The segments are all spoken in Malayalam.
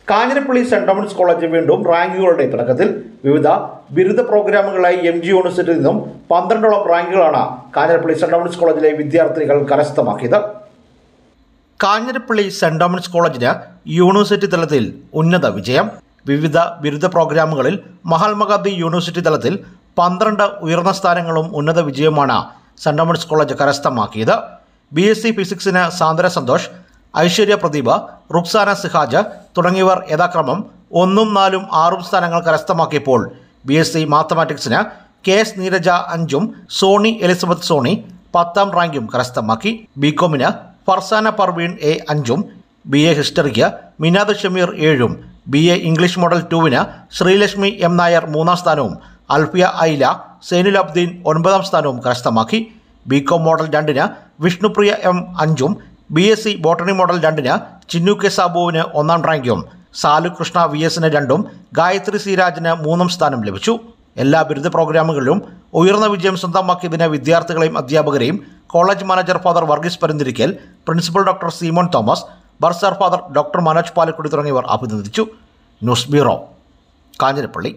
കാഞ്ഞിരപ്പള്ളി സെന്റ് തോമസ് കോളേജ് വീണ്ടും റാങ്കുകളുടെ തുടക്കത്തിൽ വിവിധ ബിരുദ പ്രോഗ്രാമുകളായി എം ജി യൂണിവേഴ്സിറ്റിയിൽ നിന്നും പന്ത്രണ്ടോളം റാങ്കുകളാണ് കാഞ്ഞിരപ്പള്ളി സെന്റ് തോമസ് കോളേജിലെ വിദ്യാർത്ഥികൾ കരസ്ഥമാക്കിയത് കാഞ്ഞിരപ്പള്ളി സെന്റ് തോമസ് കോളേജിന് യൂണിവേഴ്സിറ്റി തലത്തിൽ ഉന്നത വിജയം വിവിധ ബിരുദ പ്രോഗ്രാമുകളിൽ മഹാത്മാഗാന്ധി യൂണിവേഴ്സിറ്റി തലത്തിൽ പന്ത്രണ്ട് ഉയർന്ന സ്ഥാനങ്ങളും ഉന്നത വിജയവുമാണ് സെന്റ് തോമസ് കോളേജ് കരസ്ഥമാക്കിയത് ബി എസ് സി ഫിസിക്സിന് സാന്ദ്ര സന്തോഷ് ഐശ്വര്യ പ്രദീപ് റുക്സാന സിഹാജ് തുടങ്ങിയവർ യഥാക്രമം ഒന്നും നാലും ആറും സ്ഥാനങ്ങൾ കരസ്ഥമാക്കിയപ്പോൾ ബി എസ് സി മാത്തമാറ്റിക്സിന് കെ എസ് നീരജ അഞ്ചും സോണി എലിസബത്ത് സോണി പത്താം റാങ്കും കരസ്ഥമാക്കി ബികോമിന് ഫർസാന പർവീൺ എ അഞ്ചും ബി എ ഹിസ്റ്ററിക്ക് മിനാദ് ഷമീർ ഏഴും ബി എ ഇംഗ്ലീഷ് മോഡൽ ടുവിന് ശ്രീലക്ഷ്മി എം നായർ മൂന്നാം സ്ഥാനവും അൽഫിയ ഐല സൈനുൽ അബ്ദീൻ ഒൻപതാം സ്ഥാനവും കരസ്ഥമാക്കി ബികോം മോഡൽ രണ്ടിന് വിഷ്ണുപ്രിയ എം അഞ്ചും B S C botany model രണ്ടിന് ചിന്നു കെ സാബുവിന് ഒന്നാം റാങ്കും സാലു കൃഷ്ണ വി എസിന് രണ്ടും ഗായത്രി സിരാജിന് മൂന്നാം സ്ഥാനം ലഭിച്ചു എല്ലാ ബിരുദ പ്രോഗ്രാമുകളിലും ഉയർന്ന വിജയം സ്വന്തമാക്കിയതിന് വിദ്യാർത്ഥികളെയും അധ്യാപകരെയും college manager father Varghese Paranthirickal principal doctor Simon Thomas bursar father doctor Manoj Palakkudy തുടങ്ങിയവർ അഭിനന്ദിച്ചു ന്യൂസ് ബ്യൂറോ കാഞ്ഞിരപ്പള്ളി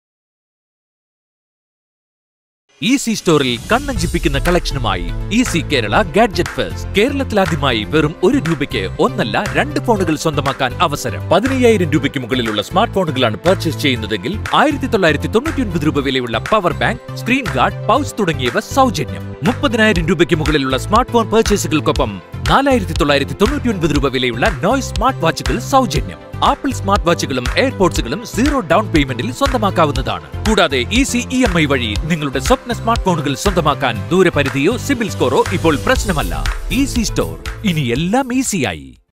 ഈസി സ്റ്റോറിൽ കണ്ണഞ്ചിപ്പിക്കുന്ന കളക്ഷനുമായി ഈസി കേരള ഗാഡ്ജറ്റ് ഫെസ്റ്റ് കേരളത്തിലാദ്യമായി വെറും ഒരു രൂപയ്ക്ക് ഒന്നല്ല രണ്ട് ഫോണുകൾ സ്വന്തമാക്കാൻ അവസരം പതിനയ്യായിരം രൂപയ്ക്ക് മുകളിലുള്ള സ്മാർട്ട് ഫോണുകളാണ് പർച്ചേസ് ചെയ്യുന്നതെങ്കിൽ ആയിരത്തി തൊള്ളായിരത്തി തൊണ്ണൂറ്റി ഒൻപത് രൂപ വിലയുള്ള power bank screen guard pouch തുടങ്ങിയവ സൗജന്യം മുപ്പതിനായിരം രൂപയ്ക്ക് മുകളിലുള്ള സ്മാർട്ട് ഫോൺ പർച്ചേസുകൾക്കൊപ്പം നാലായിരത്തി തൊള്ളായിരത്തി തൊണ്ണൂറ്റി ഒൻപത് രൂപ വിലയുള്ള നോയ്സ് സ്മാർട്ട് വാച്ചുകൾ സൗജന്യം ആപ്പിൾ സ്മാർട്ട് വാച്ചുകളും എയർപോഡ്സുകളും സീറോ ഡൗൺ പേയ്മെന്റിൽ സ്വന്തമാക്കാവുന്നതാണ് കൂടാതെ ഈസി ഇ എം ഐ വഴി നിങ്ങളുടെ സ്വപ്ന സ്മാർട്ട് ഫോണുകൾ സ്വന്തമാക്കാൻ ദൂരപരിധിയോ സിബിൽ സ്കോറോ ഇപ്പോൾ പ്രശ്നമല്ല ഈസി സ്റ്റോർ ഇനി എല്ലാം ഈസിയായി